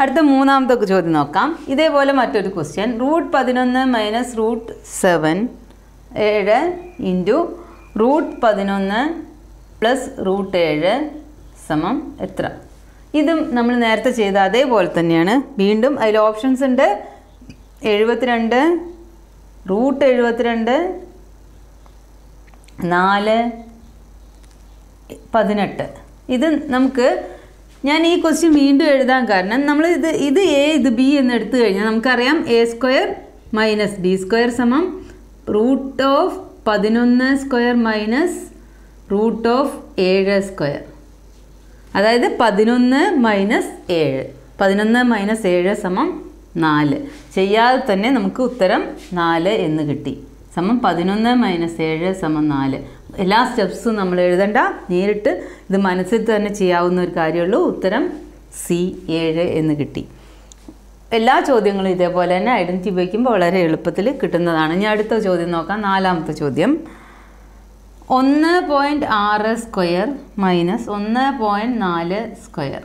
അടുത്ത മൂന്നാമത്തെ ചോദ്യം നോക്കാം ഇതേപോലെ മറ്റൊരു ക്വസ്റ്റ്യൻ റൂട്ട് പതിനൊന്ന് മൈനസ് റൂട്ട് സെവൻ ഏഴ് ഇൻറ്റു റൂട്ട് പതിനൊന്ന് പ്ലസ് റൂട്ട് ഏഴ് സമം എത്ര ഇതും നമ്മൾ നേരത്തെ ചെയ്ത അതേപോലെ തന്നെയാണ് വീണ്ടും അതിൽ ഓപ്ഷൻസ് ഉണ്ട് എഴുപത്തിരണ്ട് റൂട്ട് എഴുപത്തിരണ്ട് നാല് പതിനെട്ട് ഇത് നമുക്ക് ഞാൻ ഈ ക്വസ്റ്റ്യൻ വീണ്ടും എഴുതാൻ കാരണം നമ്മൾ ഇത് ഇത് എ ഇത് ബി എന്ന് എടുത്തു കഴിഞ്ഞാൽ നമുക്കറിയാം A square minus B square സമം റൂട്ട് ഓഫ് പതിനൊന്ന് സ്ക്വയർ മൈനസ് റൂട്ട് ഓഫ് ഏഴ് സ്ക്വയർ അതായത് പതിനൊന്ന് മൈനസ് ഏഴ് പതിനൊന്ന് മൈനസ് ഏഴ് സമം നാല് ചെയ്യാതെ തന്നെ നമുക്ക് ഉത്തരം നാല് എന്ന് കിട്ടി സമം പതിനൊന്ന് മൈനസ് ഏഴ് സമം നാല് എല്ലാ സ്റ്റെപ്സും നമ്മൾ എഴുതണ്ട നേരിട്ട് ഇത് മനസ്സിൽ തന്നെ ചെയ്യാവുന്ന ഒരു കാര്യമുള്ളൂ ഉത്തരം സി ഏഴ് എന്ന് കിട്ടി എല്ലാ ചോദ്യങ്ങളും ഇതേപോലെ തന്നെ ഐഡൻറ്റിറ്റി ഉപയോഗിക്കുമ്പോൾ വളരെ എളുപ്പത്തിൽ കിട്ടുന്നതാണ് ഇനി അടുത്ത ചോദ്യം നോക്കാം നാലാമത്തെ ചോദ്യം ഒന്ന് പോയിൻറ്റ് ആറ് സ്ക്വയർ മൈനസ് ഒന്ന് പോയിൻറ്റ് നാല് സ്ക്വയർ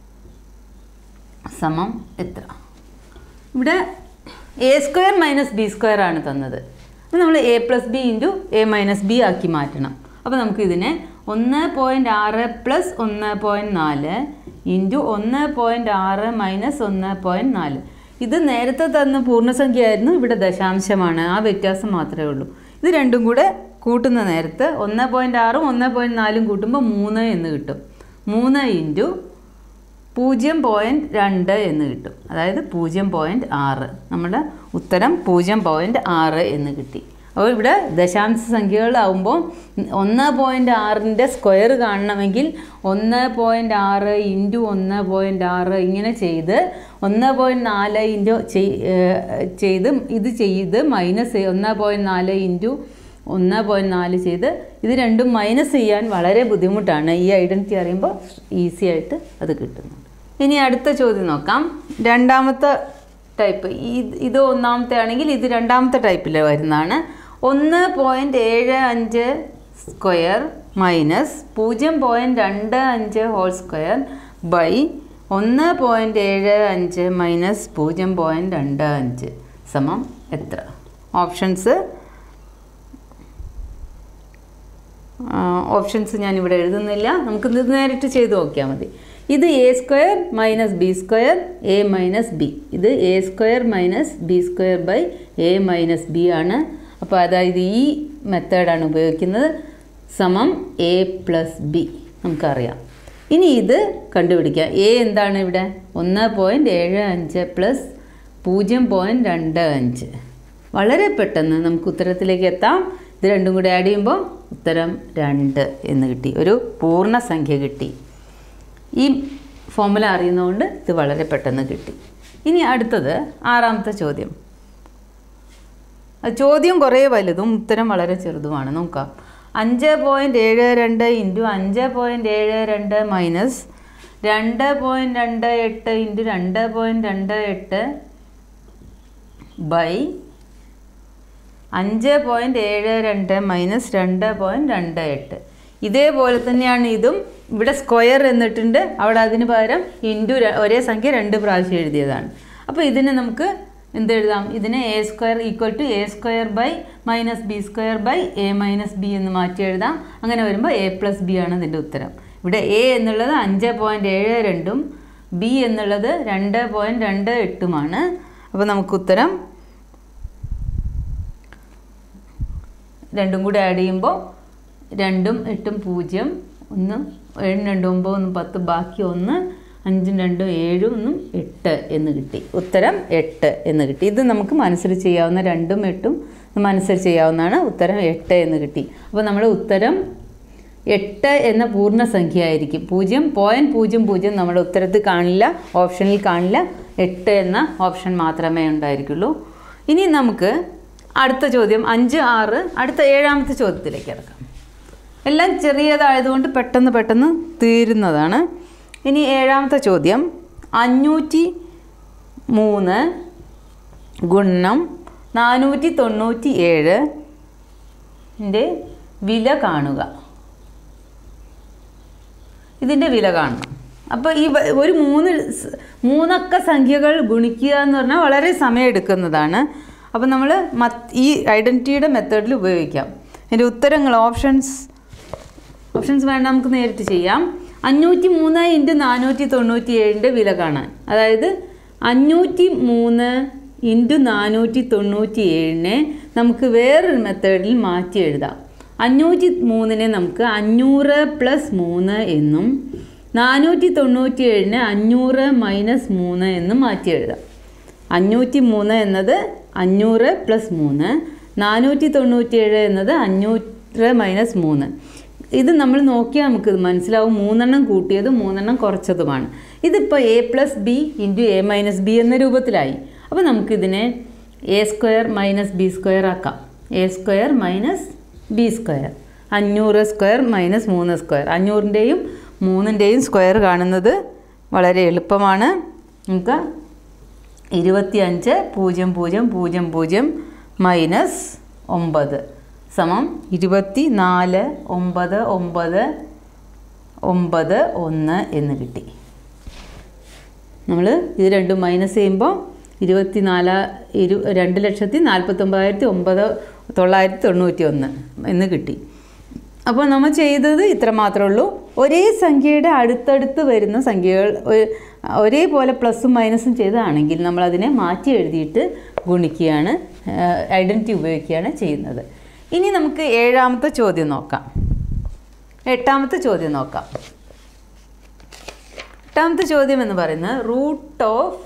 സമം എത്ര ഇവിടെ A square minus B square ആണ് തന്നത് അപ്പോൾ നമ്മൾ A plus B into A minus B ആക്കി മാറ്റണം അപ്പോൾ നമുക്ക് ഇതിനെ ഒന്ന് പോയിൻറ്റ് ആറ് പ്ലസ് ഒന്ന് പോയിൻറ്റ് നാല് ഇൻറ്റു ഒന്ന് പോയിൻറ്റ് ആറ് മൈനസ് ഒന്ന് പോയിൻറ്റ് നാല് ഇത് നേരത്തെ തന്ന പൂർണ്ണസംഖ്യയായിരുന്നു ഇവിടെ ദശാംശമാണ് ആ വ്യത്യാസം മാത്രമേ ഉള്ളൂ ഇത് രണ്ടും കൂടെ കൂട്ടുന്ന നേരത്ത് ഒന്ന് പോയിൻറ്റ് ആറും ഒന്ന് പോയിൻറ്റ് നാലും കൂട്ടുമ്പോൾ മൂന്ന് എന്ന് കിട്ടും മൂന്ന് ഇൻറ്റു പൂജ്യം പോയിൻറ്റ് രണ്ട് എന്ന് കിട്ടും അതായത് പൂജ്യം പോയിൻറ്റ് ആറ് നമ്മുടെ ഉത്തരം പൂജ്യം പോയിൻറ്റ് ആറ് എന്ന് കിട്ടി അപ്പോൾ ഇവിടെ ദശാംശ സംഖ്യകളാവുമ്പോൾ ഒന്ന് പോയിൻറ്റ് ആറിൻ്റെ സ്ക്വയർ കാണണമെങ്കിൽ ഒന്ന് പോയിൻറ്റ് ആറ് ഇൻറ്റു ഒന്ന് പോയിൻറ്റ് ആറ് ഇങ്ങനെ ചെയ്ത് ഒന്ന് പോയിൻറ്റ് നാല് ഇൻറ്റു ചെയ്ത് ഇത് ചെയ്ത് മൈനസ് ഒന്ന് പോയിൻറ്റ് നാല് ഇൻറ്റു ഒന്ന് പോയിൻറ്റ് നാല് ചെയ്ത് ഇത് രണ്ടും മൈനസ് ചെയ്യാൻ വളരെ ബുദ്ധിമുട്ടാണ് ഈ ഐഡൻറ്റിറ്റി അറിയുമ്പോൾ ഈസി ആയിട്ട് അത് കിട്ടുന്നുണ്ട് ഇനി അടുത്ത ചോദ്യം നോക്കാം രണ്ടാമത്തെ ടൈപ്പ് ഇത് ഇത് ഒന്നാമത്തെ ആണെങ്കിൽ ഇത് രണ്ടാമത്തെ ടൈപ്പിൽ വരുന്നതാണ് ഒന്ന് പോയിൻറ്റ് ഏഴ് അഞ്ച് സ്ക്വയർ മൈനസ് പൂജ്യം പോയിൻറ്റ് രണ്ട് അഞ്ച് ഹോൾ സ്ക്വയർ ബൈ ഒന്ന് പോയിൻറ്റ് ഏഴ് അഞ്ച് മൈനസ് പൂജ്യം പോയിൻറ്റ് രണ്ട് അഞ്ച് സമം എത്ര ഓപ്ഷൻസ് ഓപ്ഷൻസ് ഞാനിവിടെ എഴുതുന്നില്ല നമുക്ക് ഇത് നേരിട്ട് ചെയ്ത് നോക്കിയാൽ മതി ഇത് A square minus B square A minus B ഇത് A square minus B square by A minus B ആണ് അപ്പോൾ അതായത് ഈ മെത്തേഡാണ് ഉപയോഗിക്കുന്നത് സമം എ പ്ലസ് ബി നമുക്കറിയാം ഇനി ഇത് കണ്ടുപിടിക്കാം എ എന്താണ് ഇവിടെ ഒന്ന് പോയിൻറ്റ് ഏഴ് അഞ്ച് പ്ലസ് പൂജ്യം പോയിൻറ്റ് രണ്ട് അഞ്ച് വളരെ പെട്ടെന്ന് നമുക്ക് ഉത്തരത്തിലേക്ക് എത്താം ഇത് രണ്ടും കൂടി ആഡ് ചെയ്യുമ്പോൾ ഉത്തരം രണ്ട് എന്ന് കിട്ടി ഒരു പൂർണ്ണസംഖ്യ കിട്ടി ഈ ഫോമുല അറിയുന്നതുകൊണ്ട് ഇത് വളരെ പെട്ടെന്ന് കിട്ടി ഇനി അടുത്തത് ആറാമത്തെ ചോദ്യം ചോദ്യം കുറേ വലുതും ഉത്തരം വളരെ ചെറുതുമാണ് നോക്കാം അഞ്ച് പോയിൻറ്റ് ഏഴ് രണ്ട് ഇൻറ്റു അഞ്ച് പോയിൻറ്റ് ഏഴ് രണ്ട് മൈനസ് രണ്ട് പോയിൻറ്റ് രണ്ട് എട്ട് ഇൻറ്റു രണ്ട് പോയിൻറ്റ് രണ്ട് എട്ട് ബൈ അഞ്ച് പോയിൻറ്റ് ഏഴ് രണ്ട് മൈനസ് രണ്ട് പോയിൻറ്റ് രണ്ട് എട്ട് ഇതേപോലെ തന്നെയാണ് ഇതും ഇവിടെ സ്ക്വയർ എന്നിട്ടുണ്ട് അവിടെ അതിന് പകരം ഇൻറ്റു ഒരേ സംഖ്യ രണ്ട് പ്രാവശ്യം എഴുതിയതാണ് അപ്പോൾ ഇതിനെ നമുക്ക് എന്തെഴുതാം ഇതിനെ A square equal to A square by minus B square by A minus B എന്ന് മാറ്റി എഴുതാം അങ്ങനെ വരുമ്പോൾ എ പ്ലസ് ബി ആണ് ഇതിൻ്റെ ഉത്തരം ഇവിടെ എ എന്നുള്ളത് അഞ്ച് പോയിൻറ്റ് ഏഴ് രണ്ടും ബി എന്നുള്ളത് രണ്ട് പോയിൻറ്റ് രണ്ട് എട്ടുമാണ് അപ്പോൾ നമുക്ക് ഉത്തരം രണ്ടും കൂടി ആഡ് ചെയ്യുമ്പോൾ രണ്ടും എട്ടും പൂജ്യം ഒന്ന് ഏഴും രണ്ടും ഒമ്പത് ഒന്ന് പത്ത് ബാക്കി ഒന്ന് അഞ്ചും രണ്ടും ഏഴും ഒന്നും എട്ട് എന്ന് കിട്ടി ഉത്തരം എട്ട് എന്ന് കിട്ടി ഇത് നമുക്ക് മനസ്സിൽ ചെയ്യാവുന്ന രണ്ടും എട്ടും മനസ്സിൽ ചെയ്യാവുന്നതാണ് ഉത്തരം എട്ട് എന്ന് കിട്ടി അപ്പോൾ നമ്മുടെ ഉത്തരം എട്ട് എന്ന പൂർണ്ണസംഖ്യ ആയിരിക്കും പൂജ്യം പോയിൻറ്റ് പൂജ്യം പൂജ്യം നമ്മുടെ ഉത്തരത്തിൽ കാണില്ല ഓപ്ഷനിൽ കാണില്ല എട്ട് എന്ന ഓപ്ഷൻ മാത്രമേ ഉണ്ടായിരിക്കുള്ളൂ ഇനി നമുക്ക് അടുത്ത ചോദ്യം അഞ്ച് ആറ് അടുത്ത ഏഴാമത്തെ ചോദ്യത്തിലേക്ക് ഇറക്കാം എല്ലാം ചെറിയതായതുകൊണ്ട് പെട്ടെന്ന് പെട്ടെന്ന് തീരുന്നതാണ് ഇനി ഏഴാമത്തെ ചോദ്യം അഞ്ഞൂറ്റി മൂന്ന് ഗുണം നാനൂറ്റി തൊണ്ണൂറ്റി ഏഴ് ൻ്റെ വില കാണുക ഇതിൻ്റെ വില കാണണം അപ്പോൾ ഈ വ- ഒരു മൂന്ന് സ്- മൂന്നക്ക സംഖ്യകൾ ഗുണിക്കുക എന്ന് പറഞ്ഞാൽ വളരെ സമയമെടുക്കുന്നതാണ് അപ്പോൾ നമ്മൾ ഈ ഐഡൻറ്റിറ്റിയുടെ മെത്തേഡിൽ ഉപയോഗിക്കാം എൻ്റെ ഉത്തരങ്ങൾ ഓപ്ഷൻസ് ഓപ്ഷൻസ് വേണ്ട നമുക്ക് നേരിട്ട് ചെയ്യാം അഞ്ഞൂറ്റി മൂന്ന് ഇൻറ്റു നാനൂറ്റി തൊണ്ണൂറ്റി ഏഴിൻ്റെ വില കാണാൻ അതായത് അഞ്ഞൂറ്റി മൂന്ന് ഇൻറ്റു നാനൂറ്റി തൊണ്ണൂറ്റി ഏഴിനെ നമുക്ക് വേറൊരു മെത്തേഡിൽ മാറ്റി എഴുതാം അഞ്ഞൂറ്റി മൂന്നിനെ നമുക്ക് അഞ്ഞൂറ് പ്ലസ് മൂന്ന് എന്നും നാനൂറ്റി തൊണ്ണൂറ്റി ഏഴിന് അഞ്ഞൂറ് മൈനസ് മൂന്ന് എന്നും മാറ്റി എഴുതാം അഞ്ഞൂറ്റി മൂന്ന് എന്നത് അഞ്ഞൂറ് പ്ലസ് മൂന്ന് നാനൂറ്റി തൊണ്ണൂറ്റിയേഴ് എന്നത് അഞ്ഞൂറ് മൈനസ് മൂന്ന് ഇത് നമ്മൾ നോക്കിയാൽ നമുക്ക് ഇത് മനസ്സിലാവും മൂന്നെണ്ണം കൂട്ടിയതും മൂന്നെണ്ണം കുറച്ചതുമാണ് ഇതിപ്പോൾ A plus B into A minus B എന്ന രൂപത്തിലായി അപ്പോൾ നമുക്കിതിനെ A square minus B square ആക്കാം A square minus B square അഞ്ഞൂറ് സ്ക്വയർ മൈനസ് മൂന്ന് സ്ക്വയർ അഞ്ഞൂറിൻ്റെയും മൂന്നിൻ്റെയും സ്ക്വയർ കാണുന്നത് വളരെ എളുപ്പമാണ് നമുക്ക് ഇരുപത്തിയഞ്ച് പൂജ്യം പൂജ്യം പൂജ്യം പൂജ്യം മൈനസ് ഒമ്പത് സമം ഇരുപത്തി നാല് ഒമ്പത് ഒമ്പത് ഒമ്പത് ഒന്ന് എന്ന് കിട്ടി നമ്മൾ ഇത് രണ്ടും മൈനസ് ചെയ്യുമ്പോൾ ഇരുപത്തി നാല് ഇരു രണ്ട് ലക്ഷത്തി നാൽപ്പത്തൊമ്പതായിരത്തി ഒമ്പത് തൊള്ളായിരത്തി തൊണ്ണൂറ്റി ഒന്ന് എന്ന് കിട്ടി അപ്പോൾ നമ്മൾ ചെയ്തത് ഇത്ര മാത്രമേ ഉള്ളൂ ഒരേ സംഖ്യയുടെ അടുത്തടുത്ത് വരുന്ന സംഖ്യകൾ ഒ- ഒരേപോലെ പ്ലസും മൈനസും ചെയ്തതാണെങ്കിൽ നമ്മളതിനെ മാറ്റി എഴുതിയിട്ട് ഗുണിക്കുകയാണ് ഐഡൻറ്റിറ്റി ഉപയോഗിക്കുകയാണ് ചെയ്യുന്നത് ഇനി നമുക്ക് ഏഴാമത്തെ ചോദ്യം നോക്കാം എട്ടാമത്തെ ചോദ്യം നോക്കാം എട്ടാമത്തെ ചോദ്യം എന്ന് പറയുന്നത് റൂട്ട് ഓഫ്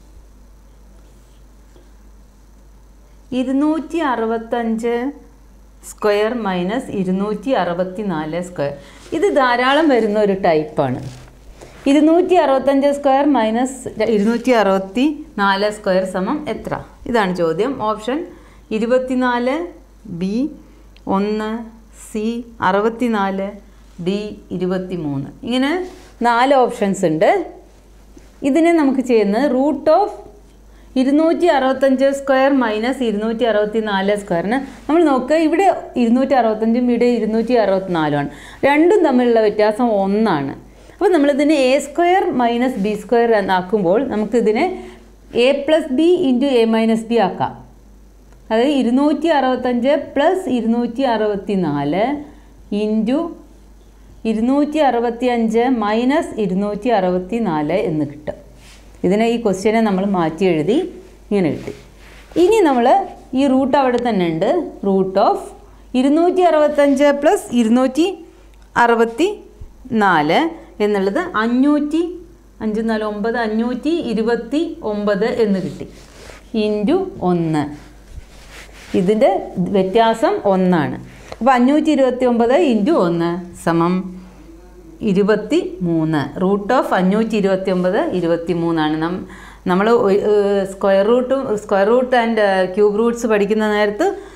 ഇരുന്നൂറ്റി അറുപത്തഞ്ച് സ്ക്വയർ മൈനസ് ഇരുന്നൂറ്റി അറുപത്തി നാല് സ്ക്വയർ ഇത് ധാരാളം വരുന്ന ഒരു ടൈപ്പാണ് ഇരുന്നൂറ്റി അറുപത്തഞ്ച് സ്ക്വയർ മൈനസ് ഇരുന്നൂറ്റി അറുപത്തി നാല് സ്ക്വയർ സമം എത്ര ഇതാണ് ചോദ്യം ഓപ്ഷൻ ഇരുപത്തിനാല് ബി ഒന്ന് സി അറുപത്തിനാല് ഡി ഇരുപത്തി മൂന്ന് ഇങ്ങനെ നാല് ഓപ്ഷൻസ് ഉണ്ട് ഇതിനെ നമുക്ക് ചെയ്യുന്നത് റൂട്ട് ഓഫ് ഇരുന്നൂറ്റി അറുപത്തഞ്ച് സ്ക്വയർ മൈനസ് ഇരുന്നൂറ്റി അറുപത്തി നാല് സ്ക്വയറിന് നമ്മൾ നോക്കുക ഇവിടെ ഇരുന്നൂറ്റി അറുപത്തഞ്ചും ഇവിടെ ഇരുന്നൂറ്റി അറുപത്തിനാലുമാണ് രണ്ടും തമ്മിലുള്ള വ്യത്യാസം ഒന്നാണ് അപ്പോൾ നമ്മളിതിനെ A square minus B square എന്നാക്കുമ്പോൾ നമുക്കിതിനെ A plus B into A minus B ആക്കാം അതായത് ഇരുന്നൂറ്റി അറുപത്തഞ്ച് പ്ലസ് ഇരുന്നൂറ്റി അറുപത്തി നാല് ഇൻറ്റു ഇരുന്നൂറ്റി അറുപത്തി അഞ്ച് മൈനസ് ഇരുന്നൂറ്റി അറുപത്തി നാല് എന്ന് കിട്ടും ഇതിനെ ഈ ക്വസ്റ്റ്യനെ നമ്മൾ മാറ്റി എഴുതി ഇങ്ങനെ കിട്ടി ഇനി നമ്മൾ ഈ റൂട്ട് അവിടെ തന്നെ ഉണ്ട് റൂട്ട് ഓഫ് ഇരുന്നൂറ്റി അറുപത്തഞ്ച് പ്ലസ് ഇരുന്നൂറ്റി അറുപത്തി നാല് എന്നുള്ളത് അഞ്ഞൂറ്റി അഞ്ച് നാല് ഒമ്പത് അഞ്ഞൂറ്റി ഇരുപത്തി ഒമ്പത് എന്ന് കിട്ടി ഇൻറ്റു ഒന്ന് ഇതിൻ്റെ വ്യത്യാസം ഒന്നാണ് അപ്പോൾ അഞ്ഞൂറ്റി ഇരുപത്തി ഒമ്പത് ഇൻറ്റു ഒന്ന് സമം ഇരുപത്തി മൂന്ന് റൂട്ട് ഓഫ് അഞ്ഞൂറ്റി ഇരുപത്തി ഒമ്പത് ഇരുപത്തി മൂന്നാണ് നം നമ്മൾ സ്ക്വയർ റൂട്ടും square root and cube roots പഠിക്കുന്ന നേരത്ത്